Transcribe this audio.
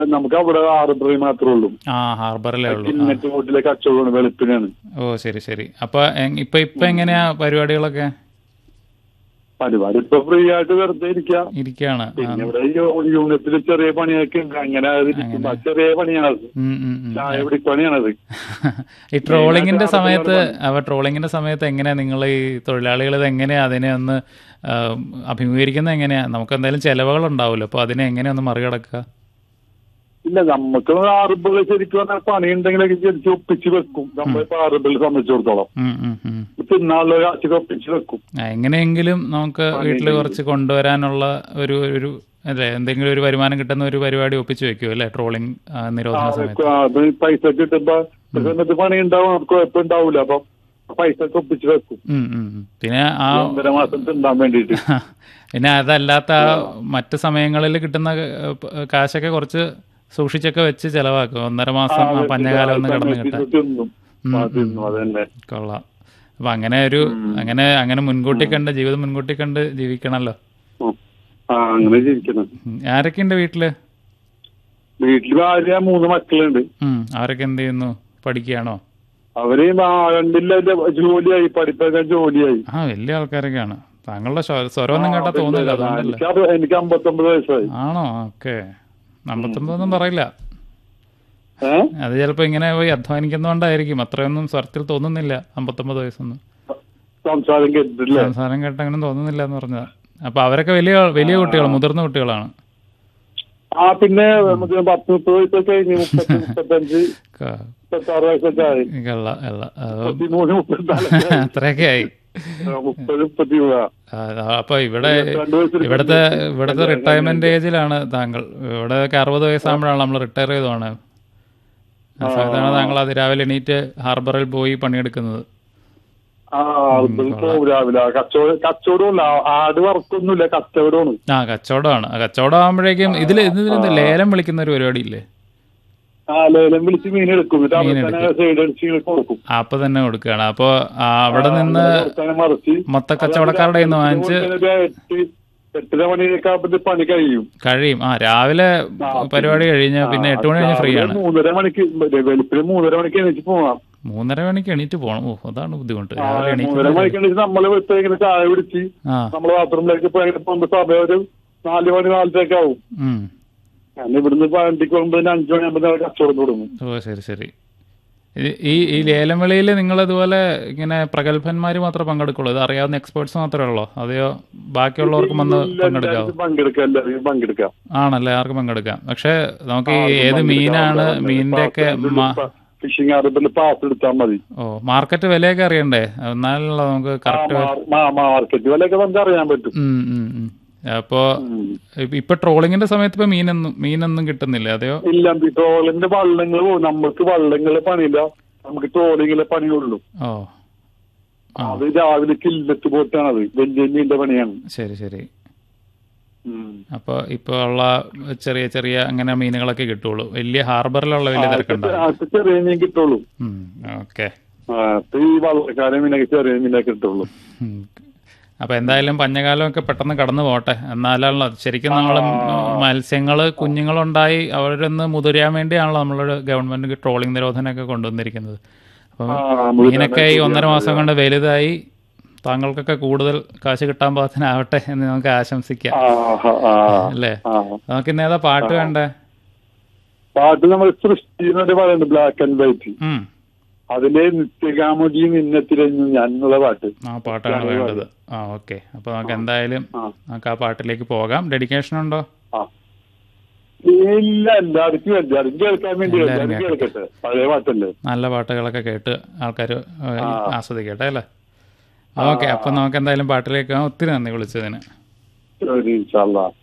നമുക്ക് അവിടെ ആറുപറി മാത്രമേ ഉള്ളൂ ആ ഹാർബറിലേ ഉള്ളൂ ആ. ഇന്നത്തെ ബോട്ടിലെ കച്ചവടമാണ് വെളുപ്പിനാണ് ഓ ശരി ശരി അപ്പൊ എ- ഇപ്പൊ ഇപ്പൊ എങ്ങനെയാ പരിപാടികളൊക്കെ പരിപാടി ഇപ്പൊ ഫ്രീ ആയിട്ട് വെറുതെ ഇരിക്കാം ഇരിക്കുകയാണ് ആ. പിന്നെ ഇവിടെ യൂണിറ്റിൽ ചെറിയ പണിയൊക്കെ ഉണ്ട് അങ്ങനെ അത് ഇരിക്കും. ആ ചെറിയ പണിയാണത് ഉം, ഉം, ഉം. ചായ പിടിപ്പണിയാണത് ഈ ട്രോളിങ്ങിന്റെ മെയിനായിട്ട് സമയത്ത് അവ ട്രോളിങ്ങിന്റെ സമയത്ത് എങ്ങനെയാ നിങ്ങൾ ഈ തൊഴിലാളികൾ ഇത് എങ്ങനെയാ അതിനെ ഒന്ന് ആ, അഭിമുഖീകരിക്കുന്നത് എങ്ങനെയാ നമുക്ക് എന്തായാലും ചെലവുകൾ ഉണ്ടാവുമല്ലോ അപ്പൊ അതിനെ എങ്ങനെയാ ഒന്ന് മറികടക്കുക ഇല്ല നമുക്ക് ആറുബിൾ ശരിക്കും പറഞ്ഞാൽ പണി ഉണ്ടെങ്കിലൊക്കെ ശരിക്കും ഒപ്പിച്ച് വെക്കും നമ്മളിപ്പോ ആറുബിൾ സംബന്ധിച്ചിടത്തോളം ഉം, ഉം, ഉം. തിന്നാനുള്ള കാശൊക്കെ ഒപ്പിച്ച് വെക്കും ആ, എങ്ങനെയെങ്കിലും നമുക്ക് വീട്ടിൽ കുറച്ച് കൊണ്ടുവരാനുള്ള ഒരു ഒരു അല്ലേ എന്തെങ്കിലും ഒരു വരുമാനം കിട്ടുന്ന ഒരു പരിപാടി ഒപ്പിച്ചു വെക്കും അല്ലേ ട്രോളിംഗ് ആ, നിരോധന സമയത്ത് ആ, അത് പൈസ കിട്ടുമ്പോ ഒരു സമയത്ത് പണി ഉണ്ടാവും നമുക്ക് കുഴപ്പമുണ്ടാവൂല അപ്പൊ പൈസ ഒക്കെ ഒപ്പിച്ച് വെക്കും ഉം, ഉം, ഉം. പിന്നെ ആ ഒന്നര മാസം തിന്നാൻ വേണ്ടിട്ട് പിന്നെ അതല്ലാത്ത ആ മറ്റ് സമയങ്ങളിൽ കിട്ടുന്ന ഏഹ്, പ- കാശൊക്കെ കുറച്ച് സൂക്ഷിച്ചൊക്കെ വെച്ച് ചെലവാക്കും ഒന്നര മാസം ആ പഞ്ഞകാലം ഒന്ന് കടന്നു കിട്ടാൻ തിന്നും ആ, തിന്നും അതന്നെ കൊള്ളാം അപ്പൊ അങ്ങനെ ഒരു അങ്ങനെ അങ്ങനെ മുൻകൂട്ടി കണ്ട് ജീവിതം മുൻകൂട്ടി കണ്ട് ജീവിക്കണല്ലോ ഉം. ആ അങ്ങനെ ജീവിക്കണം ഉം. ആരൊക്കെയുണ്ട് വീട്ടില് വീട്ടില് ഭാര്യ മൂന്ന് മക്കളുണ്ട് ഉം. അവരൊക്കെ എന്ത് ചെയ്യുന്നു പഠിക്കുകയാണോ അവര് ആ രണ്ടില്ല ജോലിയായി പഠിപ്പൊക്കെ ജോലിയായി ആ വലിയ ആൾക്കാരൊക്കെയാണ് താങ്കളുടെ സ്വ- സ്വരമൊന്നും കേട്ടാ തോന്നില്ല അതുകൊണ്ടല്ലേ എനിക്ക് അമ്പ- എനിക്ക് അമ്പത്തൊമ്പത് വയസ്സായി ആണോ ഓക്കെ അമ്പത്തൊമ്പതൊന്നും പറയില്ല ഏ അത് ചിലപ്പോ ഇങ്ങനെ പോയി അധ്വാനിക്കുന്നതുകൊണ്ടായിരിക്കും അത്രയൊന്നും സ്വരത്തിൽ തോന്നുന്നില്ല അമ്പത്തൊമ്പത് വയസ്സൊന്നും സംസാരം കേട്ടിട്ടില്ല സംസാരം കേട്ട് അങ്ങനെ തോന്നുന്നില്ല എന്ന് പറഞ്ഞതാ അപ്പൊ അവരൊക്കെ വലിയ വലിയ കുട്ടികൾ മുതിർന്ന കുട്ടികളാണ് ആ പിന്നെ നമുക്ക് പത്ത് മുപ്പത് വയസ്സൊക്കെ കഴിഞ്ഞ് മുപ്പത്തി മുപ്പത്തഞ്ച് ക- മുപ്പത്തി ആറ് വയസ്സൊക്കെ ആയി കള്ള അല്ല അത് മുപ്പത്തിമൂന്ന് മുപ്പത്തിനാല് അത്രയൊക്കെ ആയി മുപ്പത് മുപ്പത്തി മൂന്ന് ആ, അപ്പൊ ഇവിടെ രണ്ട് വയസ്സിൽ ഇവിടുത്തെ ഇവിടുത്തെ റിട്ടയർമെന്റ് ഏജിലാണ് താങ്കൾ ഇവിടെ അറുപത് വയസ്സാകുമ്പോഴാണ് നമ്മൾ റിട്ടയർ ചെയ്തതാണ് ആ സമയത്താണ് താങ്കൾ അതിരാവിലെ എണീറ്റ് ഹാർബറിൽ പോയി പണിയെടുക്കുന്നത് ആ അർബിൾ പോകും രാവിലെ ആ കച്ചവടം കച്ചവടമല്ല ആട് വർക്കൊന്നുമില്ല കച്ചവടമാണ് ആ കച്ചവടമാണ് ആ കച്ചവടം ആകുമ്പോഴേക്കും ഇതിൽ ഇതിൽ ലേലം വിളിക്കുന്ന ഒരു പരിപാടി ഇല്ലേ ആ ലേലം വിളിച്ച് മീൻ എടുക്കും എന്നിട്ട് അവിടെ തന്നെ സൈഡ് അടിച്ച് ഇങ്ങനെ കൊടുക്കും അപ്പൊ തന്നെ കൊടുക്കുകയാണ് അപ്പൊ ആ, അവിടെ നിന്ന് കൊടുക്കാനെ മറിച്ച് മൊത്ത കച്ചവടക്കാരുടെ കയ്യിൽ നിന്ന് വാങ്ങിച്ച് ഒരു എട്ട് എട്ടര മണിയൊക്കെ ആകുമ്പോ പണി കഴിയും കഴിയും ആ രാവിലെ പരിപാടി കഴിഞ്ഞ് പിന്നെ എട്ട് മണി കഴിഞ്ഞ് ഫ്രീ ആണ് രാവിലെ മൂന്നര മണിക്ക് വെളുപ്പിന് മൂന്നര മണിക്ക് എണീച്ച് പോവാം മൂന്നര മണിക്ക് എണീറ്റ് പോകണം ഓ അതാണ് ബുദ്ധിമുട്ട് ആ, രാവിലെ മൂന്നര എണീറ്റ് മണിക്ക് എണീച്ച് നമ്മള് വെച്ച് ഇങ്ങനെ ചായ പിടിച്ച് ആ നമ്മള് ബാത്റൂമിലേക്ക് പോയി അങ്ങനെ പോകുമ്പോ സമയം ഒരു നാല് മണി നാലരയൊക്കെ ആവും ഉം കാരണം ഇവിടുന്ന് വണ്ടിക്ക് പോകുമ്പോ അഞ്ചു മണിയാകുമ്പോ കച്ചവടം തുടങ്ങും ഓ ശരി ശരി ഇത് ഈ ഈ ലേലം വിളിയിൽ നിങ്ങൾ ഇതുപോലെ ഇങ്ങനെ പ്രഗത്ഭന്മാർ മാത്രമേ പങ്കെടുക്കുള്ളൂ ഇത് അറിയാവുന്ന എക്സ്പേർട്സ് മാത്രമേ ഉള്ളോ അതെയോ ബാക്കിയുള്ളവർക്കും വന്ന് പങ്കെടുക്കാവോ എല്ലാവരും പങ്കെടുക്കാം എല്ലാവരും പങ്കെടുക്കാം ആണല്ലേ ആർക്കും പങ്കെടുക്കാം പക്ഷെ നമുക്ക് ഈ ഏത് മീനാണ് മീനിന്റെ ഒക്കെ ഫിഷിംഗ് അറിബിൽ പാസ് എടുത്താൽ മതി ഓ മാർക്കറ്റ് വിലയൊക്കെ അറിയണ്ടേ എന്നാലല്ലോ നമുക്ക് കറക്റ്റ് മാർക്കറ്റ് വിലയൊക്കെ നമുക്ക് അറിയാൻ പറ്റും അപ്പോ ഉം. ഇപ്പ- ഇപ്പൊ ട്രോളിങ്ങിന്റെ സമയത്ത് ഇപ്പൊ മീനൊന്നും മീനൊന്നും കിട്ടുന്നില്ല അതെയോ ഇല്ല ട്രോളിന്റെ വള്ളങ്ങൾ പോകും നമുക്ക് വള്ളങ്ങളെ പണിയില്ല നമുക്ക് ട്രോളിങ്ങിലെ പണിയുള്ളൂ ഓ ആ അത് രാവിലെ കില്ലത്ത് പോയിട്ടാണത് വലിയ മീനിന്റെ പണിയാണ് ശരി ശരി ഉം. അപ്പൊ ഇപ്പൊ ഉള്ള ചെറിയ ചെറിയ അങ്ങനെ മീനുകളൊക്കെ കിട്ടുള്ളൂ വലിയ ഹാർബറിലുള്ള വലിയ തിരക്കുണ്ടാവും അത് ചെറിയ മീൻ കിട്ടുള്ളൂ ഓക്കെ ആ, അപ്പൊ ഈ വള്ളക്കാരെ മീനൊക്കെ ചെറിയ മീനൊക്കെ കിട്ടുള്ളൂ അപ്പൊ എന്തായാലും പഞ്ഞകാലമൊക്കെ പെട്ടെന്ന് കടന്നു പോട്ടെ എന്നാലാണല്ലോ ശരിക്കും നമ്മൾ മത്സ്യങ്ങള് കുഞ്ഞുങ്ങളുണ്ടായി അവരൊന്ന് മുതിരാൻ വേണ്ടിയാണല്ലോ നമ്മളൊരു ഗവൺമെന്റ് ട്രോളിംഗ് നിരോധനമൊക്കെ കൊണ്ടുവന്നിരിക്കുന്നത് അപ്പം ആ, മീനൊക്കെ ഈ ഒന്നര മാസം കൊണ്ട് വലുതായി താങ്കൾക്കൊക്കെ കൂടുതൽ കാശ് കിട്ടാൻ പാകത്തിനാവട്ടെ എന്ന് നമുക്ക് ആശംസിക്കാം ആ, ആ, ആ, അല്ലേ ആ. നമുക്ക് ഇന്ന് ഏതാ പാട്ട് വേണ്ടേ പാട്ട് നമ്മൾ സൃഷ്ടി എന്നൊരു പറയുന്നുണ്ട് ബ്ലാക്ക് ആൻഡ് വൈറ്റ് ഉം അതിലെ നിത്യകാമുകി നിന്നെ തിരഞ്ഞു ഞാൻ എന്നുള്ള പാട്ട് ആ പാട്ടാണ് വേണ്ടത് ആ ഓക്കെ അപ്പൊ നമുക്ക് എന്തായാലും ആ. നമുക്ക് ആ പാട്ടിലേക്ക് പോകാം ഡെഡിക്കേഷൻ ഉണ്ടോ ആ ഇല്ല എല്ലാവർക്കും എല്ലാവർക്കും കേൾക്കാൻ വേണ്ടി എല്ലാവരും കേൾക്കട്ടെ പഴയ പാട്ടല്ലേ നല്ല പാട്ടുകളൊക്കെ കേട്ട് ആൾക്കാർ ആസ്വദിക്കട്ടെ അല്ലേ ഓക്കെ അപ്പൊ നമുക്ക് എന്തായാലും പാട്ടിലേക്ക് പോകാം ഒത്തിരി നന്ദി വിളിച്ചതിന് ശരി ഇൻഷാല്ലാ